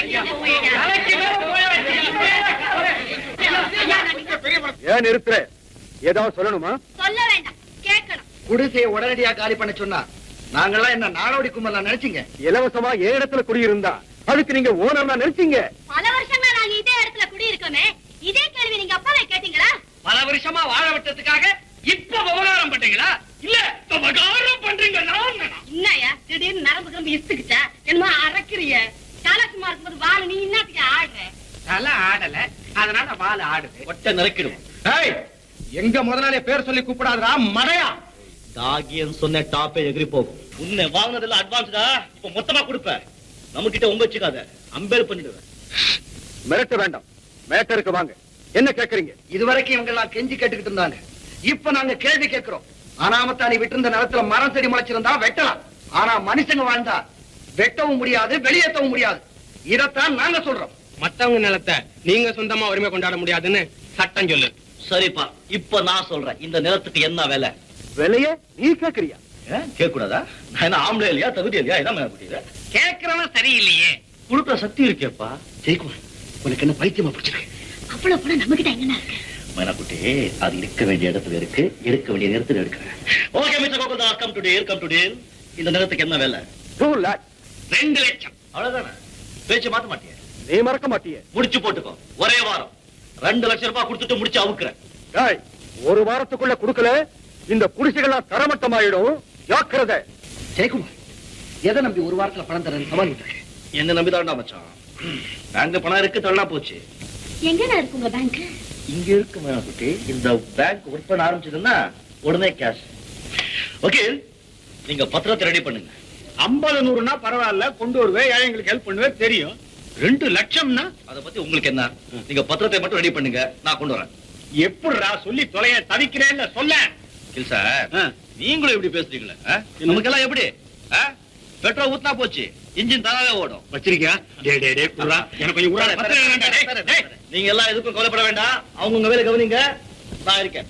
ஏன் நிறுத்துற ஏதாவது சொல்லணுமா சொல்ல வேண்டாம் கேட்கணும் குடிசையை உடனடியா காலி பண்ண சொன்னா நாங்கெல்லாம் என்ன நாடோடி கும்பலாம் நினைச்சீங்க இலவசமா ஏன் இடத்துல குடியிருந்தா அதுக்கு நீங்க ஓனர்னா நினைச்சீங்க பல வருஷமா நாங்க இதே இடத்துல குடியிருக்கோமே இதே கேள்வி நீங்க அப்பாவை கேட்டீங்களா பல வருஷமா வாழ விட்டதுக்காக இப்ப விவகாரம் பண்றீங்களா இல்ல விவகாரம் பண்றீங்க நான் என்னையா திடீர்னு நரம்பு கம்பி இசுக்குச்சா என்னமோ அறக்குறிய தலை சும்மா இருக்கும்போது வாழ நீ என்னத்துக்கு ஆடுற தலை ஆடல அதனால வால் ஆடுது ஒட்ட நறுக்கிடும் ஏய், எங்க முதலாளிய பேர் சொல்லி கூப்பிடாதடா மடையா டாகியன் சொன்ன டாப்பே எகிரி போகும் உன்னை வாங்கினதுல அட்வான்ஸ்டா இப்ப மொத்தமா கொடுப்பேன் நம்ம கிட்ட உங்க வச்சுக்காத அம்பேர் பண்ணிடுவேன் மிரட்ட வேண்டாம் மேட்டருக்கு வாங்க என்ன கேக்குறீங்க இதுவரைக்கும் இவங்க எல்லாம் கெஞ்சி கேட்டுக்கிட்டு இருந்தாங்க இப்ப நாங்க கேள்வி கேட்கிறோம் அனாமத்தானி விட்டிருந்த நிலத்துல மரம் செடி முளைச்சிருந்தா வெட்டலாம் ஆனா மனுஷங்க வாழ்ந்தா வெட்டவும் முடியாது வெளியேற்றவும் முடியாது இதத்தான் நாங்க சொல்றோம் மத்தவங்க நிலத்தை நீங்க சொந்தமா உரிமை கொண்டாட முடியாதுன்னு சட்டம் சொல்லு சரிப்பா இப்ப நான் சொல்றேன் இந்த நிலத்துக்கு என்ன விலை விலைய நீ கேக்குறியா கேட்க கூடாதா நான் என்ன ஆம்பளை இல்லையா தகுதி இல்லையா என்ன மேல குட்டியில கேக்குறவன் சரியில்லையே கொடுக்குற சக்தி இருக்கேப்பா ஜெயக்குமார் உனக்கு என்ன பைத்தியமா பிடிச்சிருக்கு அவ்வளவு பணம் நம்ம கிட்ட எங்கண்ணா இருக்கு மைனாக்குட்டி அது இருக்க வேண்டிய இடத்துல இருக்கு எடுக்க வேண்டிய நேரத்துல எடுக்கிறேன் okay mister Gokuldas come to deal come to deal இந்த நிலத்துக்கு என்ன வேலை டூ லேக் ரெண்டு லட்சம் அவ்வளவுதானே பேச்சு மாத்த மாட்டியே நீ மறக்க மாட்டிய முடிச்சு போட்டுக்கோ ஒரே வாரம் ரெண்டு லட்சம் ரூபாய் கொடுத்துட்டு முடிச்சு அவுக்குறேன் டேய் ஒரு வாரத்துக்குள்ள கொடுக்கல இந்த குடிசைகள்லாம் தரமட்டமாயிடும் ஜாக்கிரதை ஜெயக்குமார் எதை நம்பி ஒரு வாரத்துல பணம் தரேன் சவால் விட்டுருக்கு என்ன நம்பி தாண்டா மச்சான் பேங்க்ல பணம் இருக்கு தள்ளா போச்சு எங்கண்ணா இருக்கு உங்க பேங்க் இங்க இருக்கு மைனாக்குட்டி இந்த பேங்க் ஒர்க் பண்ண ஆரம்பிச்சதுன்னா உடனே கேஷ் ஓகே நீங்க பத்திரத்தை ரெடி பண்ணுங்க ஐம்பது நூறுனா பரவாயில்ல கொண்டு வருவேன் ஏழைங்களுக்கு ஹெல்ப் பண்ணுவேன் தெரியும் ரெண்டு லட்சம்னா அத பத்தி உங்களுக்கு என்ன நீங்க பத்திரத்தை மட்டும் ரெடி பண்ணுங்க நான் கொண்டு வரேன் எப்படிடா சொல்லி தொலைய தவிக்கிறேன்னு சொல்ல இல்ல சார் நீங்களும் இப்படி பேசுறீங்களே ஆ? நமக்கெல்லாம் எப்படி ஆ? பெட்ரோல் ஊத்துனா போச்சு இன்ஜின் தானாவே ஓடும் வச்சிருக்கியா டே டே டே குர்ரா எனக்கு கொஞ்சம் குர்ரா பத்திரம் வேண்டாம், டேய், டேய். நீங்க எல்லாம் எதுக்கும் கவலைப்பட வேண்டாம் அவங்க உங்க வேலை கவனிங்க நான் இருக்கேன்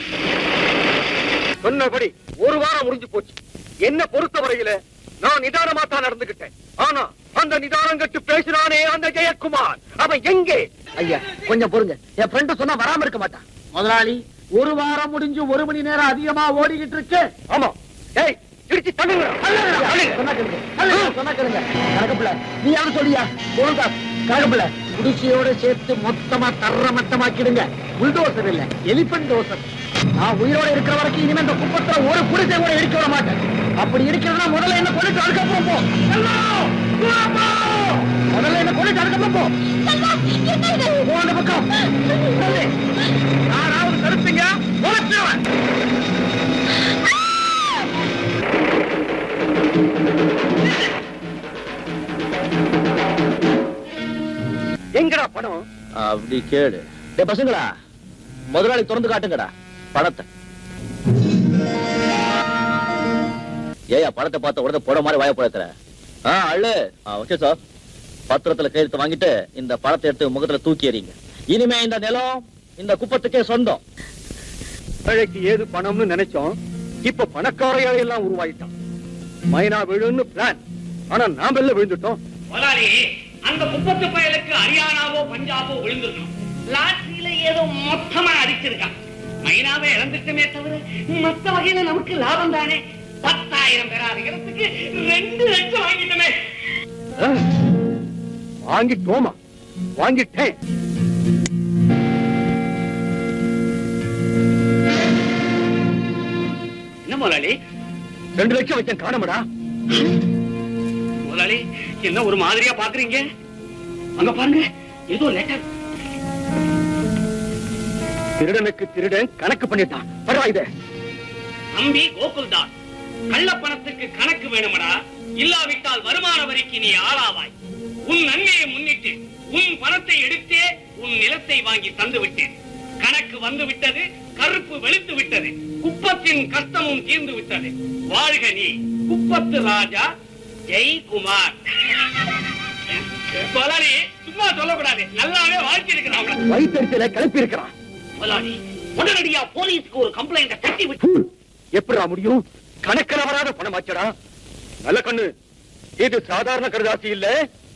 சொன்னபடி ஒரு வாரம் முடிஞ்சு போச்சு என்ன பொறுத்தவரையில நான் நிதானமா தான் நடந்துகிட்டேன் ஆனா அந்த நிதானம் கட்டு பேசினானே அந்த ஜெயக்குமார் அவன் எங்கே ஐயா கொஞ்சம் பொறுங்க என் ஃப்ரெண்டு சொன்னா வராம இருக்க மாட்டான் முதலாளி ஒரு வாரம் முடிஞ்சு ஒரு மணி நேரம் அதிகமா ஓடிக்கிட்டு இருக்கு ஆமா ஏய் இடிச்சு தள்ளுங்க சொன்னா கேளுங்க. சொன்னா கேளுங்க. கனகப்பிள்ளை, நீ யாரும் சொல்லியா ஒழுங்கா கனகப்பிள்ளை, குடிசையோட சேர்த்து மொத்தமா தர்ற மட்டமாக்கிடுங்க புல்டோசர் இல்ல எலிபென்ட் டோசர் நான் உயிரோட இருக்கிற வரைக்கும் இனிமே இந்த குப்பத்துல ஒரு குடிசை கூட இடிக்க விட மாட்டேன் அப்படி இடிக்கிறதுனா முதல்ல என்ன கொண்டுட்டு அதுக்கப்புறம் போ செல்வம், தூரம் போ. முதல்ல என்ன கொண்டுட்டு அதுக்கப்புறம் போ போ அந்த பக்கம் சொல்லு. யாராவது தடுப்பீங்க உழைச்சிருவேன் எங்கடா பணம் அப்படி கேடு டே பசங்களா முதலாளி திறந்து காட்டுங்கடா பணத்தை ஏயா பணத்தை பார்த்த உடனே போட மாதிரி வாய போடுற ஆ அள்ளு ஓகே சார் பத்திரத்துல கையெழுத்து வாங்கிட்டு இந்த பணத்தை எடுத்து முகத்துல தூக்கி எறிங்க இனிமே இந்த நிலம் இந்த குப்பத்துக்கே சொந்தம் ஏழைக்கு ஏது பணம்னு நினைச்சோம் இப்ப பணக்கார எல்லாம் உருவாயிட்டான் மைனா விழுன்னு பிளான் ஆனா நாம எல்லாம் விழுந்துட்டோம் முதலாளி அந்த குப்பத்து பயலுக்கு ஹரியானாவோ பஞ்சாபோ விழுந்திருக்கணும் லாட்டரியில ஏதோ மொத்தமா அடிச்சிருக்கான் மைனாவை இழந்துட்டுமே தவிர மத்த வகையில நமக்கு லாபம் தானே பத்தாயிரம் பெறாத இடத்துக்கு ரெண்டு லட்சம் வாங்கிட்டோமே ஆ, வாங்கிட்டோமா வாங்கிட்டேன் என்ன முதலாளி ரெண்டு லட்சம் வச்சேன் காணமடா முதலாளி என்ன ஒரு மாதிரியா பாக்குறீங்க அங்க பாருங்க ஏதோ லெட்டர் திருடனுக்கு திருடன் கணக்கு பண்ணிட்டான் பரவாயில்லை தம்பி கோகுல்தாஸ் கள்ளப்பணத்துக்கு கணக்கு வேணுமடா இல்லாவிட்டால் வருமான வரிக்கு நீ ஆளாவாய் உன் நன்மையை முன்னிட்டு உன் பணத்தை எடுத்தே உன் நிலத்தை வாங்கி தந்து விட்டேன் கணக்கு வந்து விட்டது கருப்பு வெளுத்து விட்டது குப்பத்தின் கஷ்டமும் தீர்ந்து விட்டது வாழ்க நீ குப்பத்து ராஜா ஜெய்குமார் முதலாளி சும்மா சொல்லக்கூடாது நல்லாவே வாழ்க்கை இருக்கிறாங்க வயிற்றுல கிளப்பி இருக்கிறான் முதலாளி உடனடியா போலீஸ்க்கு ஒரு கம்ப்ளைண்ட் தட்டி விட்டு எப்படா முடியும் கணக்கில் வராத பணம் ஆச்சடா நல்ல கண்ணு இது சாதாரண கருதாசி இல்ல